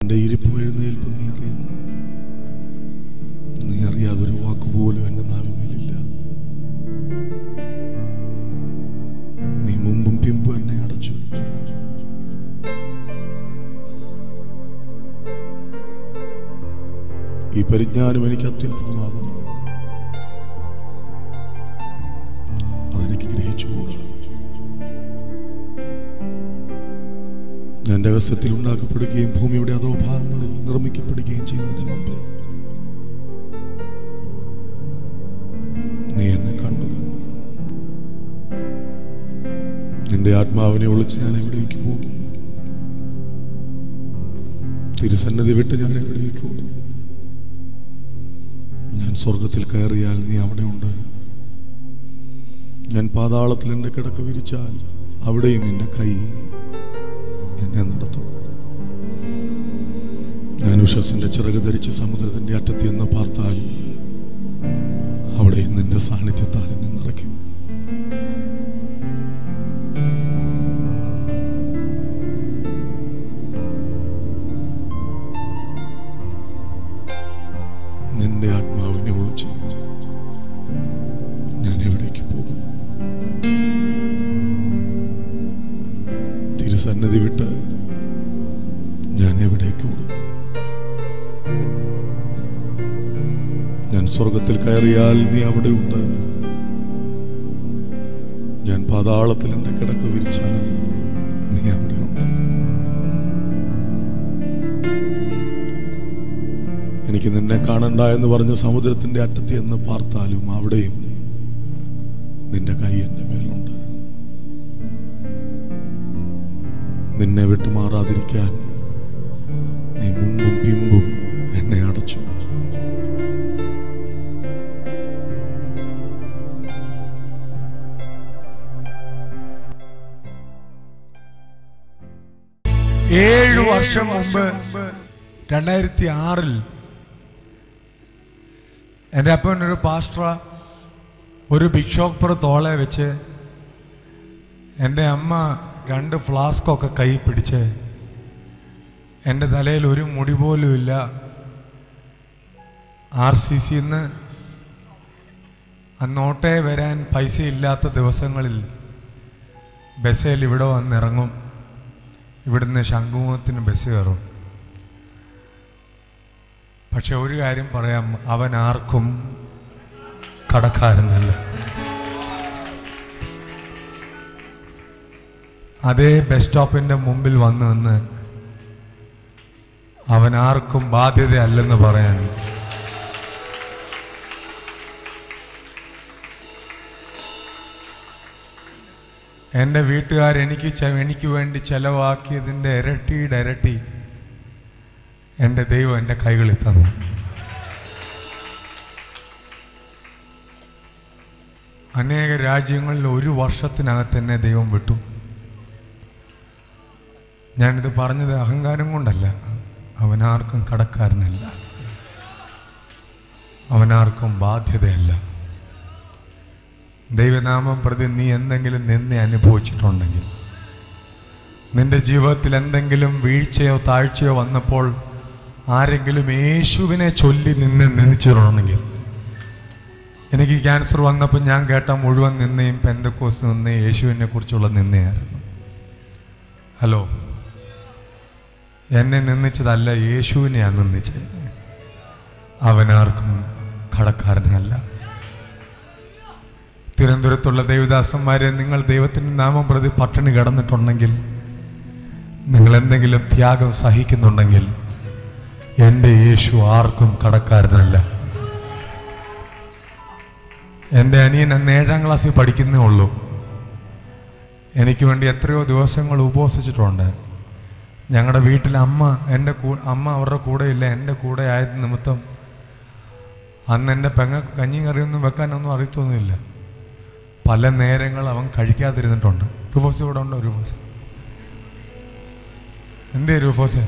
എൻ്റെ ഇരിപ്പും എഴുന്നേൽപ്പും നീ അറിയുന്നു നീ അറിയാതൊരു വാക്കുപോലും എൻ്റെ നാവിന്മേലില്ല നീ മുമ്പും പിമ്പും എന്നെ അടച്ചു ഈ പരിജ്ഞാനം എനിക്ക് അത്യത്ഭുതമാകുന്നു അതെനിക്ക് ഗ്രഹിച്ചുകൂടാ ഞാൻ രഹസ്യത്തിൽ ഉണ്ടാക്കപ്പെടുകയും ഭൂമിയുടെ അധോഭാഗങ്ങളിൽ നിർമ്മിക്കപ്പെടുകയും ചെയ്യുന്നതിന് മുമ്പ് നീ എന്നെ കണ്ടു നിന്റെ ആത്മാവിനെ ഒളിച്ച് ഞാൻ എവിടേക്ക് പോകും തിരുസന്നതി വിട്ട് ഞാൻ എവിടേക്ക് പോകും ഞാൻ സ്വർഗത്തിൽ കയറിയാൽ നീ അവിടെയുണ്ട് ഞാൻ പാതാളത്തിൽ എൻ്റെ കിടക്ക വിരിച്ചാൽ അവിടെയും നിന്റെ കൈ എന്നെ നടത്തും ഞാൻ ഉഷസിന്റെ ചിറക് ധരിച്ച് സമുദ്രത്തിന്റെ അറ്റത്തി എന്ന് പാർത്താൽ അവിടെയും നിന്റെ സാന്നിധ്യത്താൽ എന്നെ നിറയ്ക്കും നിന്റെ ആത്മാവിനെ ഒളിച്ച് ഞാൻ എവിടേക്ക് പോകും തിരുസന്നതി വിട്ട് ഞാൻ എവിടേക്ക് ഓടും ഞാൻ സ്വർഗത്തിൽ കയറിയാൽ നീ അവിടെ ഉണ്ട് ഞാൻ പാതാളത്തിൽ എന്റെ കിടക്ക് വിരിച്ചാൽ നീ അവിടെ ഉണ്ട് എനിക്ക് നിന്നെ കാണണ്ട എന്ന് പറഞ്ഞ് സമുദ്രത്തിന്റെ അറ്റത്ത് എന്ന് പാർത്താലും അവിടെയും നിന്റെ കൈ എന്റെ മേലുണ്ട് നിന്നെ വിട്ടുമാറാതിരിക്കാൻ നീ മുമ്പും പിമ്പും എന്നെ അടച്ചു ഏഴു വർഷം മുമ്പ് രണ്ടായിരത്തി ആറിൽ എൻ്റെ അപ്പൻ ഒരു പാസ്റ്റർ ഒരു ബിഗ് ഷോപ്പർ തോളെ വെച്ച് എൻ്റെ അമ്മ രണ്ട് ഫ്ലാസ്കൊക്കെ കൈ പിടിച്ച് എൻ്റെ തലയിൽ ഒരു മുടി പോലും ഇല്ല ആർ സി സിന്ന് അന്നോട്ടേ വരാൻ പൈസ ഇല്ലാത്ത ദിവസങ്ങളിൽ ബസ്സിൽ ഇവിടെ വന്നിറങ്ങും ഇവിടുന്ന് ശംഖുമുഖത്തിന് ബസ് കയറും പക്ഷെ ഒരു കാര്യം പറയാം അവൻ ആർക്കും കടക്കാരനല്ല അതേ ബസ് സ്റ്റോപ്പിന്റെ മുമ്പിൽ വന്ന് നിന്ന് അവൻ ആർക്കും ബാധ്യതയല്ലെന്ന് പറയാൻ എൻ്റെ വീട്ടുകാർ എനിക്ക് ചെ- എനിക്ക് വേണ്ടി ചെലവാക്കിയതിൻ്റെ ഇരട്ടിയുടെ ഇരട്ടി എൻ്റെ ദൈവം എൻ്റെ കൈകളിൽ തന്നു അനേക രാജ്യങ്ങളിൽ ഒരു വർഷത്തിനകത്ത് എന്നെ ദൈവം വിട്ടു ഞാനിത് പറഞ്ഞത് അഹങ്കാരം കൊണ്ടല്ല അവനാർക്കും കടക്കാരനല്ല അവനാർക്കും ബാധ്യതയല്ല ദൈവനാമം പ്രതി നീ എന്തെങ്കിലും നിന്നെ അനുഭവിച്ചിട്ടുണ്ടെങ്കിൽ നിന്റെ ജീവിതത്തിൽ എന്തെങ്കിലും വീഴ്ചയോ താഴ്ചയോ വന്നപ്പോൾ ആരെങ്കിലും യേശുവിനെ ചൊല്ലി നിന്നെ നിന്ദിച്ചിട്ടുണ്ടെങ്കിൽ എനിക്ക് ക്യാൻസർ വന്നപ്പോൾ ഞാൻ കേട്ട മുഴുവൻ നിന്നയും പെന്തക്കോസ് നിന്ന് യേശുവിനെ കുറിച്ചുള്ള നിന്നയായിരുന്നു ഹലോ എന്നെ നിന്ദിച്ചതല്ല യേശുവിനെയാണ് നിന്ദിച്ചത് അവനാർക്കും കടക്കാരനല്ല തിരുവനന്തപുരത്തുള്ള ദേവദാസന്മാരെ നിങ്ങൾ ദൈവത്തിൻ്റെ നാമം പ്രതി പട്ടിണി കിടന്നിട്ടുണ്ടെങ്കിൽ നിങ്ങൾ എന്തെങ്കിലും ത്യാഗം സഹിക്കുന്നുണ്ടെങ്കിൽ എൻ്റെ യേശു ആർക്കും കടക്കാരനല്ല എൻ്റെ അനിയൻ അന്ന് ഏഴാം ക്ലാസ്സിൽ പഠിക്കുന്നേ ഉള്ളൂ എനിക്ക് വേണ്ടി എത്രയോ ദിവസങ്ങൾ ഉപവസിച്ചിട്ടുണ്ട് ഞങ്ങളുടെ വീട്ടിൽ അമ്മ എൻ്റെ കൂ അമ്മ അവരുടെ കൂടെ ഇല്ല എൻ്റെ കൂടെ ആയത് നിമിത്തം അന്ന് എൻ്റെ പെങ്ങൾക്ക് കഞ്ഞിയും കറിയൊന്നും വെക്കാനൊന്നും അറിയത്തൊന്നുമില്ല പല നേരങ്ങൾ അവൻ കഴിക്കാതിരുന്നിട്ടുണ്ട് രൂഫോസ് ഇവിടെ ഉണ്ടോ രൂഫോസ് എന്തേ രൂഫോസ്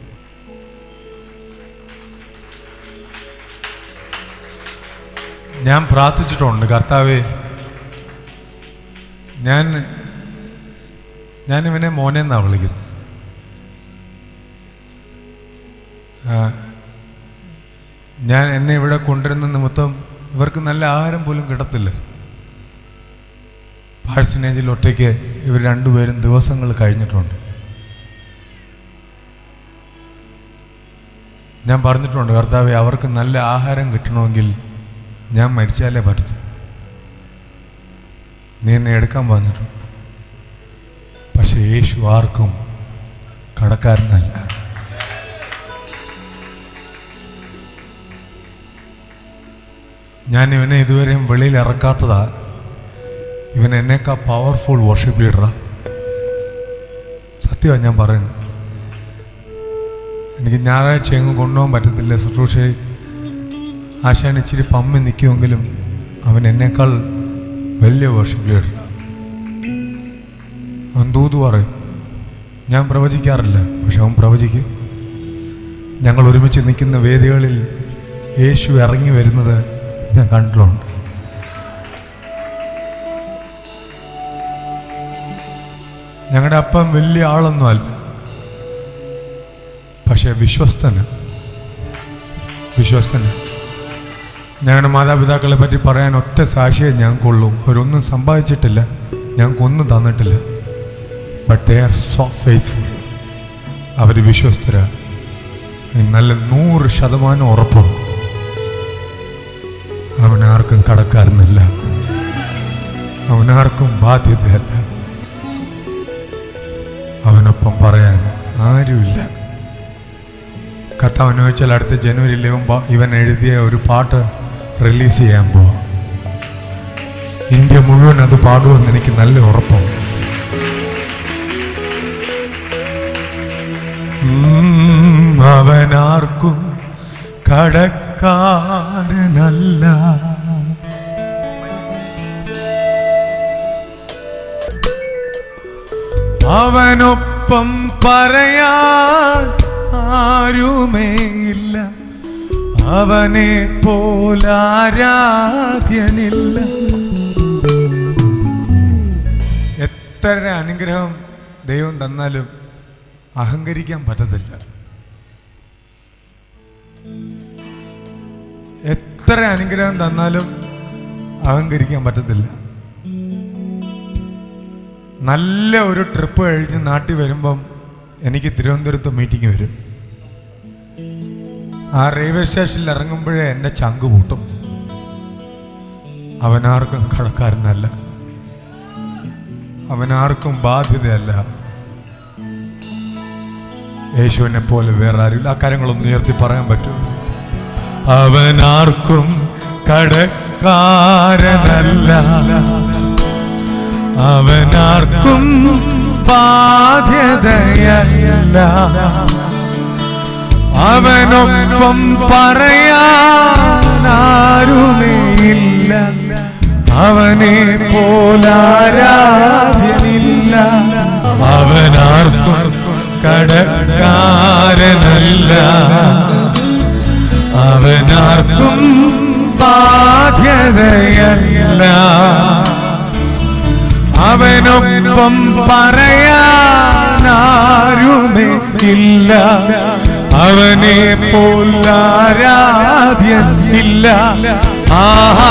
ഞാൻ പ്രാർത്ഥിച്ചിട്ടുണ്ട് കർത്താവേ ഞാൻ ഞാൻ ഇവനെ മോനെ എന്നാ വിളിക്കുന്നത് ആ, ഞാൻ എന്നെ ഇവിടെ കൊണ്ടുവരുന്ന നിമിത്തം ഇവർക്ക് നല്ല ആഹാരം പോലും കിട്ടത്തില്ല പാഴ്സനേജിൽ ഒറ്റയ്ക്ക് ഇവർ രണ്ടുപേരും ദിവസങ്ങൾ കഴിഞ്ഞിട്ടുണ്ട് ഞാൻ പറഞ്ഞിട്ടുണ്ട് കർത്താവെ അവർക്ക് നല്ല ആഹാരം കിട്ടണമെങ്കിൽ ഞാൻ മരിച്ചാലേ പറ്റത്തു നീ എന്നെ എടുക്കാൻ പറഞ്ഞിട്ടുണ്ട് പക്ഷെ യേശു ആർക്കും കടക്കാരനല്ല ഞാൻ ഇവനെ ഇതുവരെയും വെളിയിൽ ഇറക്കാത്തതാ ഇവൻ എന്നേക്കാ പവർഫുൾ വർഷിപ്പ് ലീഡറാ സത്യമാണ് ഞാൻ പറയുന്നത് എനിക്ക് ഞായറാഴ്ച എങ്ങും കൊണ്ടുപോകാൻ പറ്റത്തില്ല ശുശ്രൂഷ ആശാൻ ഇച്ചിരി പമ്മി നിൽക്കുമെങ്കിലും അവൻ എന്നേക്കാൾ വലിയ വർഷിപ്പ് ലീഡർ അവൻ തൂതു പറയും ഞാൻ പ്രവചിക്കാറില്ല പക്ഷെ അവൻ പ്രവചിക്കും ഞങ്ങൾ ഒരുമിച്ച് നിൽക്കുന്ന വേദികളിൽ യേശു ഇറങ്ങി വരുന്നത് ഞാൻ കണ്ടിട്ടുണ്ട് ഞങ്ങളുടെ അപ്പം വലിയ ആളൊന്നും അല്ല പക്ഷെ വിശ്വസ്തന് വിശ്വസ്തന് ഞങ്ങളുടെ മാതാപിതാക്കളെ പറ്റി പറയാൻ ഒറ്റ സാക്ഷിയെ ഞങ്ങൾക്കുള്ളൂ അവരൊന്നും സമ്പാദിച്ചിട്ടില്ല ഞങ്ങൾക്കൊന്നും തന്നിട്ടില്ല but they are so faithful അവർ വിശ്വസ്തരാ നല്ല നൂറ് ശതമാനം ഉറപ്പുണ്ട് അവനാർക്കും കടക്കാരനല്ല അവനാർക്കും ബാധ്യതയല്ല അവനൊപ്പം പറയാൻ ആരുമില്ല കർത്താവ് ചോദിച്ചാൽ അടുത്ത ജനുവരിയിൽ ഇവൻ പ- ഇവൻ എഴുതിയ ഒരു പാട്ട് റിലീസ് ചെയ്യാൻ പോവാം ഇന്ത്യ മുഴുവൻ അത് പാടുമെന്ന് എനിക്ക് നല്ല ഉറപ്പുണ്ട് ഉം, അവനാർക്കും കടക്കാരനല്ല അവനൊപ്പം പറയാൻ ആരുമേയില്ല അവനെ പോലാരാധ്യനില്ല എത്ര അനുഗ്രഹം ദൈവം തന്നാലും അഹങ്കരിക്കാൻ പറ്റത്തില്ല എത്ര അനുഗ്രഹം തന്നാലും അഹങ്കരിക്കാൻ പറ്റത്തില്ല നല്ല ഒരു ട്രിപ്പ് കഴിഞ്ഞ് നാട്ടിൽ വരുമ്പം എനിക്ക് തിരുവനന്തപുരത്ത് മീറ്റിംഗ് വരും ആ റെയിൽവേ സ്റ്റേഷനിൽ ഇറങ്ങുമ്പോഴേ എൻ്റെ ചങ്ക് പൂട്ടും അവനാർക്കും കടക്കാരനല്ല അവനാർക്കും ബാധ്യതയല്ല യേശുവിനെ പോലെ വേറെ ആരും ആ കാര്യങ്ങളൊന്നും ഉയർത്തി പറയാൻ പറ്റുമോ അവനാർക്കും കടക്കാരനല്ല അവനാർക്കും ബാധ്യതയല്ല അവനൊപ്പം പറയാനാരുമേയില്ല അവനെ പോലാരാധ്യനില്ല അവനാർക്കും കടക്കാരനല്ല അവനാർക്കും ബാധ്യതയല്ല അവനൊപ്പം പറയാനാരുമേ ഇല്ല അവനെ പോലാരാധ്യൻ ഇല്ല ആഹാ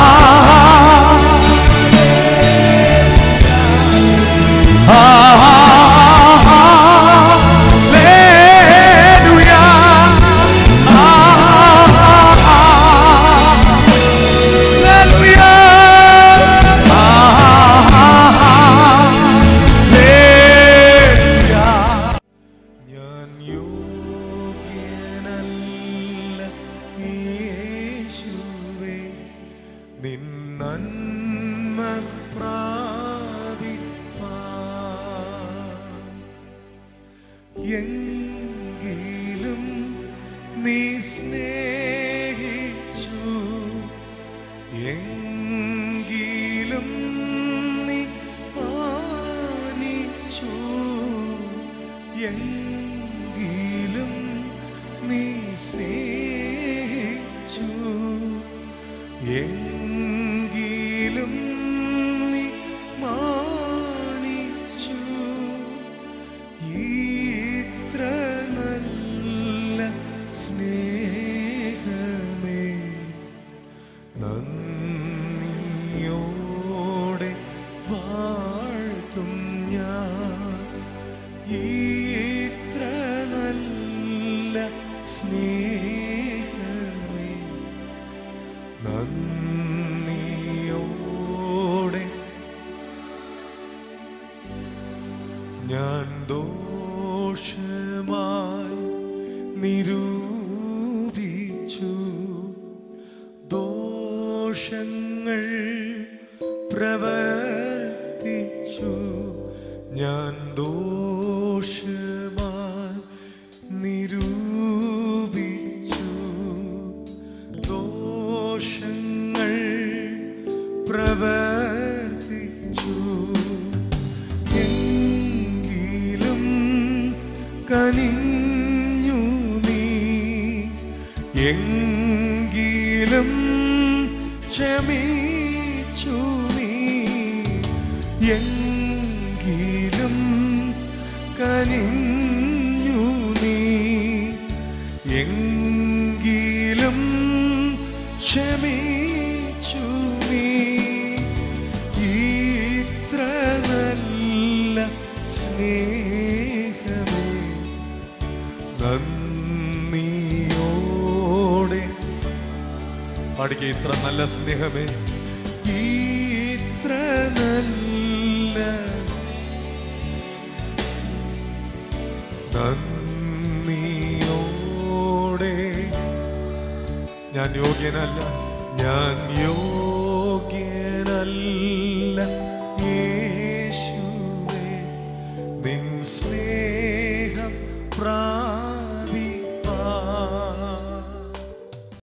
ഞാൻ യോഗ്യനല്ല യേശുവേ നിൻ നന്മ പ്രാപിപ്പാൻ. എങ്കിലും നീ സ്നേഹിച്ചു എങ്കിലും നീ മാനിച്ചു എങ്കിലും നീ സ്നേഹിച്ചു എങ്കിലും നീ മാനിച്ചു ഇത്ര നല്ല സ്നേഹമേ നന്ദിയോടെ വാഴ്ത്തും ഞാൻ ഇത്ര നല്ല സ്നേഹമേ നന്ദിയോടെ ഞാൻ ദോഷമായി നിരൂപിച്ചു ദോഷങ്ങൾ പ്രവർത്തിച്ചു ഞാൻ ദോഷമായി നിരൂപിച്ചു ദോഷങ്ങൾ പ്രവർത്തിച്ചു എങ്കിലും കനിഞ്ഞു നീ എങ്കിലും ക്ഷമിച്ചു നീ എങ്കിലും കനിഞ്ഞു നീ എങ്കിലും ക്ഷമിച്ചു നീ ഇത്ര നല്ല സ്നേഹമേ നന്ദിയോടെ പാടിക്ക ഇത്ര നല്ല സ്നേഹമേ ഇത്ര നല്ല നന്ദിയോടെ ഞാൻ യോഗ്യനല്ല ഞാൻ യോ